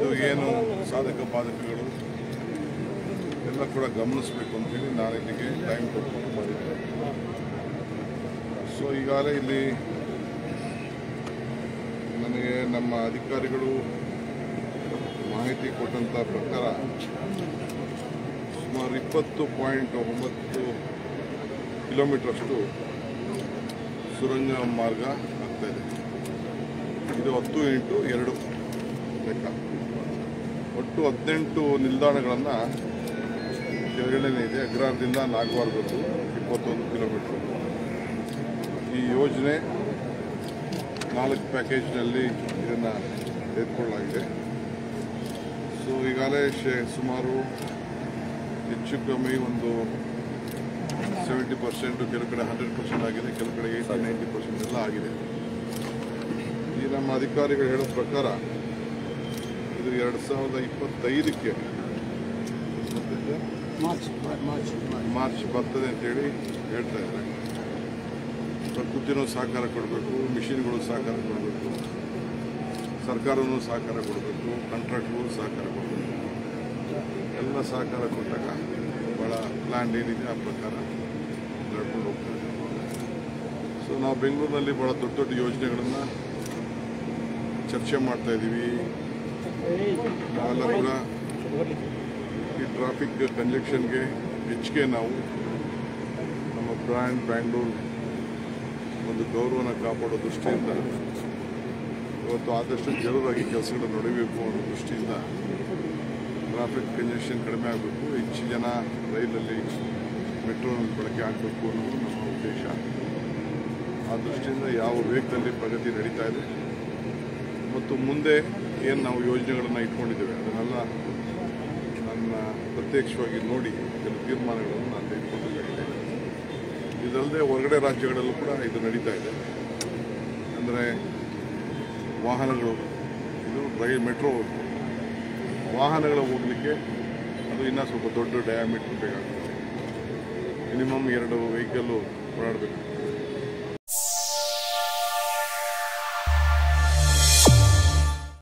ಇದು ಏನು ಸಾಧಕ ಬಾಧಕಗಳು ಎಲ್ಲ ಕೂಡ ಗಮನಿಸಬೇಕು ಅಂತೇಳಿ ನಾನು ಇಲ್ಲಿಗೆ ಟೈಮ್ ಕೊಟ್ಕೊಂಡು ಮಾಡಿದ್ದೆ ಸೊ ಈಗಾಗಲೇ ಇಲ್ಲಿ ನನಗೆ ನಮ್ಮ ಅಧಿಕಾರಿಗಳು ಮಾಹಿತಿ ಕೊಟ್ಟಂಥ ಪ್ರಕಾರ ಸುಮಾರು ಇಪ್ಪತ್ತು ಪಾಯಿಂಟ್ ಒಂಬತ್ತು ಕಿಲೋಮೀಟ್ರಷ್ಟು ಸುರಂಗ ಮಾರ್ಗ ಆಗ್ತಾ ಇದೆ ಇದು ಹತ್ತು ಇಂಟು ಎರಡು ಲೆಕ್ಕ ಒಟ್ಟು ಹದಿನೆಂಟು ನಿಲ್ದಾಣಗಳನ್ನು ಕೆಳಗಡೆನೇ ಇದೆ ಅಗ್ರಹಾರದಿಂದ ನಾಗವಾರದದ್ದು ಇಪ್ಪತ್ತೊಂದು ಕಿಲೋಮೀಟ್ರ್ ಈ ಯೋಜನೆ ನಾಲ್ಕು ಪ್ಯಾಕೇಜ್ನಲ್ಲಿ ಇದನ್ನು ತೆಗೆದುಕೊಳ್ಳಲಾಗಿದೆ ಸೊ ಈಗಾಗಲೇ ಶೇ ಸುಮಾರು ಹೆಚ್ಚು ಕಮ್ಮಿ ಒಂದು ಸೆವೆಂಟಿ ಪರ್ಸೆಂಟು ಕೆಲವು ಕಡೆ ಹಂಡ್ರೆಡ್ ಪರ್ಸೆಂಟ್ ಆಗಿದೆ ಕೆಲವು ಕಡೆ ಏಯ್ಟಿ ನೈಂಟಿ ಪರ್ಸೆಂಟ್ ಎಲ್ಲ ಆಗಿದೆ ಈ ನಮ್ಮ ಅಧಿಕಾರಿಗಳು ಹೇಳೋ ಪ್ರಕಾರ ಇದು ಎರಡು ಸಾವಿರದ ಇಪ್ಪತ್ತೈದಕ್ಕೆ ಗೊತ್ತಿದೆ? ಮಾರ್ಚ್ ಮಾರ್ಚ್ ಮಾರ್ಚ್ ಬರ್ತದೆ ಅಂತೇಳಿ ಹೇಳ್ತಾ ಇದ್ದಾರೆ ಪ್ರಕೃತಿನೂ ಸಹಕಾರ ಕೊಡಬೇಕು ಮಿಷಿನ್ಗಳು ಸಹಕಾರ ಕೊಡಬೇಕು ಸರ್ಕಾರವೂ ಸಹಕಾರ ಕೊಡಬೇಕು ಕಾಂಟ್ರಾಕ್ಟ್ಗಳು ಸಹಕಾರ ಕೊಡಬೇಕು ಎಲ್ಲ ಸಹಕಾರ ಕೊಟ್ಟಾಗ ಭಾಳ ಪ್ಲ್ಯಾನ್ ಏನಿದೆ ಆ ಪ್ರಕಾರ ನಡ್ಕೊಂಡು ಹೋಗ್ತಾರೆ ಸೊ ನಾವು ಬೆಂಗಳೂರಿನಲ್ಲಿ ಭಾಳ ದೊಡ್ಡ ದೊಡ್ಡ ಯೋಜನೆಗಳನ್ನು ಚರ್ಚೆ ಮಾಡ್ತಾ ಇದ್ದೀವಿ ನಾವೆಲ್ಲ ಕೂಡ ಈ ಟ್ರಾಫಿಕ್ ಕಂಜೆಕ್ಷನ್ಗೆ ಹೆಚ್ಚಿಗೆ ನಾವು ನಮ್ಮ ಬ್ರ್ಯಾಂಡ್ ಬ್ಯಾಂಗ್ಳೂರ್ ಒಂದು ಗೌರವನ ಕಾಪಾಡೋ ದೃಷ್ಟಿಯಿಂದ ಇವತ್ತು ಆದಷ್ಟು ಜರೂರಾಗಿ ಕೆಲಸಗಳು ನಡೀಬೇಕು ಅನ್ನೋ ದೃಷ್ಟಿಯಿಂದ ಟ್ರಾಫಿಕ್ ಕಂಜೆಷನ್ ಕಡಿಮೆ ಆಗಬೇಕು ಹೆಚ್ಚು ಜನ ರೈಲಲ್ಲಿ ಮೆಟ್ರೋ ಬಳಕೆ ಆಗಬೇಕು ಅನ್ನೋದು ನಮ್ಮ ಉದ್ದೇಶ ಆ ದೃಷ್ಟಿಯಿಂದ ಯಾವ ವೇಗದಲ್ಲಿ ಪ್ರಗತಿ ನಡೀತಾ ಇದೆ ಮತ್ತು ಮುಂದೆ ಏನು ನಾವು ಯೋಜನೆಗಳನ್ನು ಇಟ್ಕೊಂಡಿದ್ದೇವೆ ಅದನ್ನೆಲ್ಲ ನನ್ನ ಪ್ರತ್ಯಕ್ಷವಾಗಿ ನೋಡಿ ಕೆಲವು ತೀರ್ಮಾನಗಳನ್ನು ನಾನು ತೆಗೆದುಕೊಂಡಿದ್ದೇನೆ ಇದಲ್ಲದೆ ಹೊರಗಡೆ ರಾಜ್ಯಗಳಲ್ಲೂ ಕೂಡ ಇದು ನಡೀತಾ ಇದೆ ಅಂದರೆ ವಾಹನಗಳು ಇದು ರೈಲ್ ಮೆಟ್ರೋ ವಾಹನಗಳು ಹೋಗಲಿಕ್ಕೆ ಅದು ಇನ್ನೂ ಸ್ವಲ್ಪ ದೊಡ್ಡ ಡಯಾಮೀಟರ್ ಬೇಕಾಗ್ತದೆ ಮಿನಿಮಮ್ ಎರಡು ವೆಹಿಕಲ್ಲು ಓಡಾಡಬೇಕು